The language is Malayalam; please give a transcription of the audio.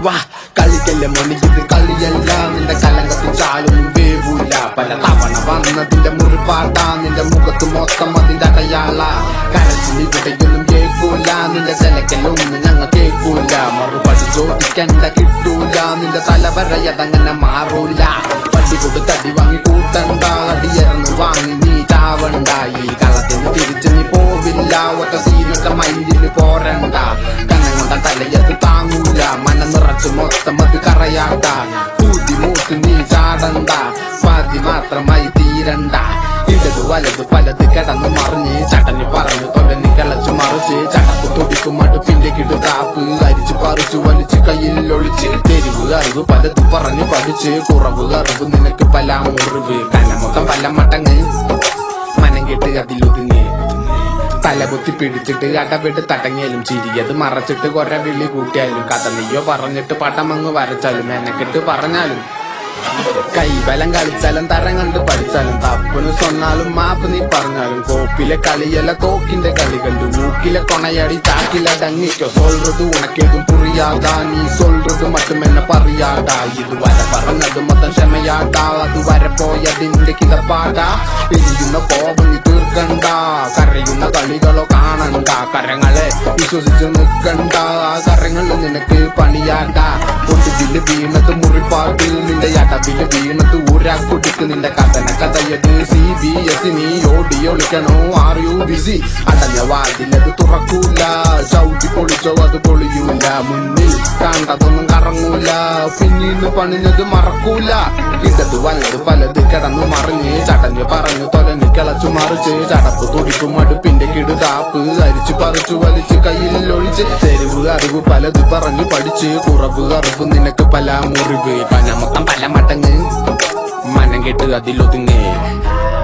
വാ കളിക്കല്ലേ മണിക്കിത് കളിയല്ല നിന്റെ കലങ്കത്ത് ചാലൊന്നും വേവൂല പല തവണ വന്നതിന്റെ മുറിപ്പാട്ട നിന്റെ മുഖത്ത് മൊത്തം അതിന്റെ അടയാള കരച്ചിൽ ഇവിടെയൊന്നും കേൾക്കൂല നിന്റെ ചിലക്കലൊന്നും ഞങ്ങൾ കേൾക്കൂല മറുപടി ചോദിക്കണ്ട കിട്ടൂല നിന്റെ തലവരയതങ്ങനെ മാറൂല പട്ടി കൊണ്ട് തടി വാങ്ങി കൂട്ടണ്ട അടിയറന്ന് വാങ്ങി നീ ചാവണ്ട ഈ കളത്തിന് തിരിച്ചു നീ പോവില്ല ഒറ്റ സീനൊക്കെ മൈൻഡിന് പോരണ്ട കണ്ണം കൊണ്ട തലയത്ത് താങ്ങൂല മന നിറച്ച് മൊത്തം അത് കറയാണ്ട കൂതി മൂത്ത് നീ ചാടണ്ട പാതി മാത്രമായി തീരണ്ട ഇടത് വലത് പലത് കിടന്ന് മറിഞ്ഞ് ചട്ടന് പറഞ്ഞു തൊലന് കിളച്ചു മറിച്ച് ചടപ്പ് തുടിക്കും അടുപ്പിന്റെ കിടുതാപ്പ് അരിച്ചു പറിച്ചു വലിച്ച് കയ്യിൽ ഒളിച്ച് തെരുവ് അറിവ് പലത് പറഞ്ഞു പഠിച്ച് കുറവ് അറിവ് നിനക്ക് പല മുറിവ് കനമൊത്തം പല മടങ്ങ് മനം കെട്ട് അതിലൊതുങ്ങി തലകുത്തി പിടിച്ചിട്ട് അടവിട്ട് തടങ്ങിയാലും ചിരിയത് മറച്ചിട്ട് കുറെ വിളി കൂട്ടിയാലും കഥ നെയ്യോ പറഞ്ഞിട്ട് പടമങ്ങ് വരച്ചാലും എനക്കിട്ട് പറഞ്ഞാലും കൈബലം കളിച്ചാലും തരം കണ്ട് പഠിച്ചാലും തപ്പിന് സ്വന്നാലും മാപ്പ് നീ പറഞ്ഞാലും കോപ്പിലെ കളിയല്ല തോക്കിന്റെ കളി കണ്ടു മൂക്കിലെ കൊണയടി ചാക്കില ഡങ്ങിക്കോ സൊല്றது ഉണക്കേതും പുറിയാതാ നീ സൊല്றது മറ്റും എന്നെ പറയാടാ ഇതുവരെ പറഞ്ഞത് മൊത്തം ക്ഷമയാടാ അതുവരെ പോയതിന്റെ കിതപ്പാടാ പിരിയുന്ന കോപം നീ തീർക്കണ്ട കരയുന്ന കളികളോ കാണണ്ട കരങ്ങളെ വിശ്വസിച്ച് നിൽക്കണ്ട ആ കരങ്ങളിൽ നിനക്ക് പണിയാണ്ട ഒടുവില് വീണത് മുറിപ്പാട്ടിൽ നിന്റെ അടവില് വീണത് ഊരാ കുടിക്ക് നിന്റെ കഥന കഥയത് സി ബി എസ് നീ ഓടി ഒളിക്കണോ ആർ യു ബിസി അടഞ്ഞ വാതിലത് തുറക്കൂല ചവിട്ടി പൊളിച്ചോ അത് പൊളിയൂല മുന്നിൽ കണ്ടതൊന്നും കറങ്ങൂല പിന്നീട് പണിഞ്ഞത് മറക്കൂല ഇടത് വലത് പലത് കിടന്നു മറിഞ്ഞ് ചടഞ്ഞ് പറഞ്ഞു തൊലഞ്ഞ് കിളച്ചു മറിച്ച് ചടപ്പ് തുടിക്കും അടുപ്പിന്റെ കിടുതാപ്പ് അരിച്ചു പറിച്ചു വലിച്ച് കയ്യിൽ ഒഴിച്ച് തെരുവ് അറിവ് പലത് പറഞ്ഞു പഠിച്ച് കുറവ് അറിവ് നിനക്ക് പല മുറിവ് പനമൊത്തം പല മടങ്ങ് മനം കെട്ട് അതിലൊതുങ്ങേ